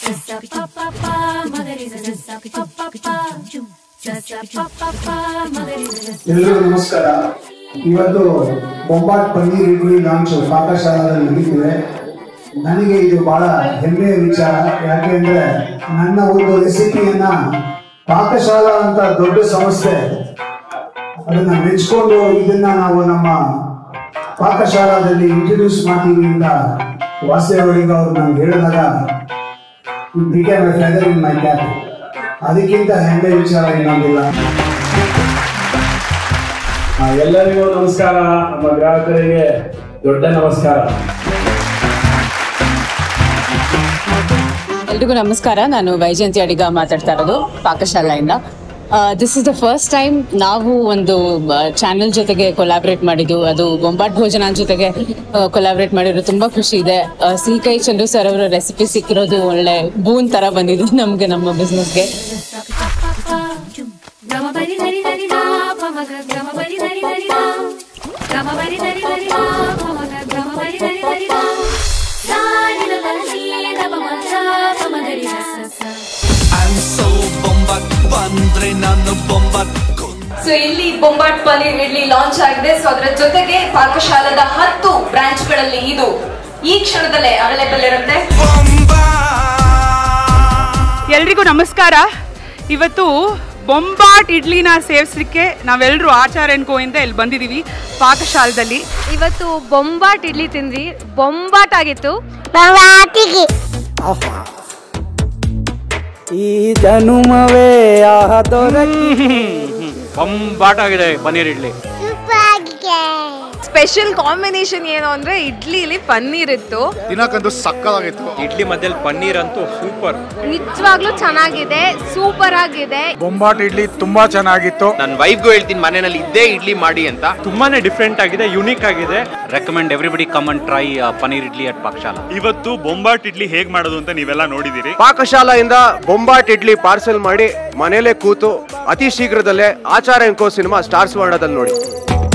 ಎಲ್ರಿಗೂ ನಮಸ್ಕಾರ ಇವತ್ತು ಬೊಂಬಾಟ್ ಪನ್ನೀರ್ ಇಡ್ಲಿ ಲಾಂಚ್ ಪಾಕಶಾಲಾದಲ್ಲಿ ನಡೀತಿದೆ ನನಗೆ ಇದು ಬಹಳ ಹೆಮ್ಮೆಯ ವಿಚಾರ ಯಾಕೆಂದ್ರೆ ನನ್ನ ಒಂದು ರೆಸಿಪಿಯನ್ನ ಪಾಕಶಾಲಾ ಅಂತ ದೊಡ್ಡ ಸಂಸ್ಥೆ ಅದನ್ನ ಮೆಚ್ಕೊಂಡು ಇದನ್ನ ನಾವು ನಮ್ಮ ಪಾಕಶಾಲಾದಲ್ಲಿ ಇಂಟ್ರೊಡ್ಯೂಸ್ ಮಾಡ್ತೀವಿ ಅಂತ ವಾಸುದೇವರಿಗೆ ಅವರು ನಂಗೆ ಹೇಳಿದಾಗ became feather in my cap ಅದಕ್ಕಿಂತ ಹೆಮ್ಮೆ ವಿಚಾರ ಇನ್ನೊಂದಿಲ್ಲ ಆ, ಎಲ್ಲರಿಗೂ ನಮಸ್ಕಾರ ನಮ್ಮ ಗ್ರಾಹಕರಿಗೆ ದೊಡ್ಡ ನಮಸ್ಕಾರ ಎಲ್ರಿಗೂ ನಮಸ್ಕಾರ ನಾನು ವೈಜಯಂತಿ ಅಡಿಗ ಮಾತಾಡ್ತಾ ಇರೋದು ಪಾಕಶಾಲೆಯಿಂದ this is the first time ನಾವು ಒಂದು ಚಾನೆಲ್ ಜೊತೆಗೆ ಕೊಲಾಬ್ರೇಟ್ ಮಾಡಿದ್ದು ಅದು ಬೊಂಬಾಟ್ ಭೋಜನ ಜೊತೆಗೆ ಕೊಲಾಬ್ರೇಟ್ ಮಾಡಿರೋದು ತುಂಬಾ ಖುಷಿ ಇದೆ ಆ, ಸಿಹಿಕೈ ಚಂದ್ರು ಸರ್ ಅವರ ರೆಸಿಪಿ ಸಿಕ್ಕಿರೋದು ಒಳ್ಳೆ ಬೂನ್ ತರ ಬಂದಿದೆ ನಮ್ಗೆ ನಮ್ಮ ಬಿಸ್ನೆಸ್ಗೆ I'm so bombat ಬಂದ್ರೆ ನಾನು bombat ಸೊ ಇಲ್ಲಿ ಬೊಂಬಾಟ್ ಪನ್ನೀರ್ ಇಡ್ಲಿ ಲಾಂಚ್ ಆಗಿದೆ ಸೊ ಅದರ ಜೊತೆಗೆ ಪಾಕಶಾಲದ ಹತ್ತು ಬ್ರಾಂಚ್ ಗಳಲ್ಲಿ ಇದು ಈ ಕ್ಷಣದಲ್ಲೇ ಅವೈಲೇಬಲ್ ಇರುತ್ತೆ ಎಲ್ರಿಗೂ ನಮಸ್ಕಾರ ಇವತ್ತು ಬೊಂಬಾಟ್ ಇಡ್ಲಿನ ಸೇವಿಸ್ಲಿಕ್ಕೆ ನಾವೆಲ್ಲರೂ ಆಚಾರ ಗೋಯಿಂದ ಇಲ್ಲಿ ಬಂದಿದ್ದೀವಿ ಪಾಕಶಾಲದಲ್ಲಿ ಇವತ್ತು ಬೊಂಬಾಟ್ ಇಡ್ಲಿ ತಿಂದ್ವಿ ಬೊಂಬಾಟ್ ಆಗಿತ್ತು ಈ ಜನುಮವೇ ಆಹ ದೊರಕಿ ಬಂಬಾಟ್ ಆಗಿದೆ ಪನ್ನೀರ್ ಇಡ್ಲಿ ಸ್ಪೆಷಲ್ ಕಾಂಬಿನೇಷನ್ ಏನು ಅಂದ್ರೆ ಇಡ್ಲಿಲಿ ಪನ್ನೀರ್ ಇತ್ತು ತಿನ್ನಕ್ಕಂತೂ ಸಕ್ಕದಾಗಿತ್ತು ಇಡ್ಲಿ ಮಧ್ಯದಲ್ಲಿ ಪನ್ನೀರ್ ಅಂತೂ ಸೂಪರ್ ನಿಜವಾಗ್ಲೂ ಚೆನ್ನಾಗಿದೆ ಸೂಪರ್ ಆಗಿದೆ ಬೊಂಬಾಟ್ ಇಡ್ಲಿ ತುಂಬಾ ಚೆನ್ನಾಗಿತ್ತು ನನ್ನ ವೈಫ್ಗೂ ಹೇಳ್ತೀನಿ ಮನೆಯಲ್ಲಿ ಇದ್ದೇ ಇಡ್ಲಿ ಮಾಡಿ ಅಂತ ತುಂಬಾನೇ ಡಿಫ್ರೆಂಟ್ ಆಗಿದೆ ಯುನಿಕ್ ಆಗಿದೆ recommend everybody come and try paneer idli at Pakashala ಇವತ್ತು ಬೊಂಬಾಟ್ ಇಡ್ಲಿ ಹೇಗ್ ಮಾಡೋದು ಅಂತ ನೀವೆಲ್ಲ ನೋಡಿದಿರಿ ಪಾಕಶಾಲೆಯಿಂದ ಬೊಂಬಾಟ್ ಇಡ್ಲಿ ಪಾರ್ಸೆಲ್ ಮಾಡಿ ಮನೇಲೆ ಕೂತು ಅತಿ ಶೀಘ್ರದಲ್ಲೇ ಆಚಾರ ಎಂಕೋ ಸಿನಿಮಾ ಸ್ಟಾರ್ಸ್ ವರ್ಣದಲ್ಲಿ ನೋಡಿ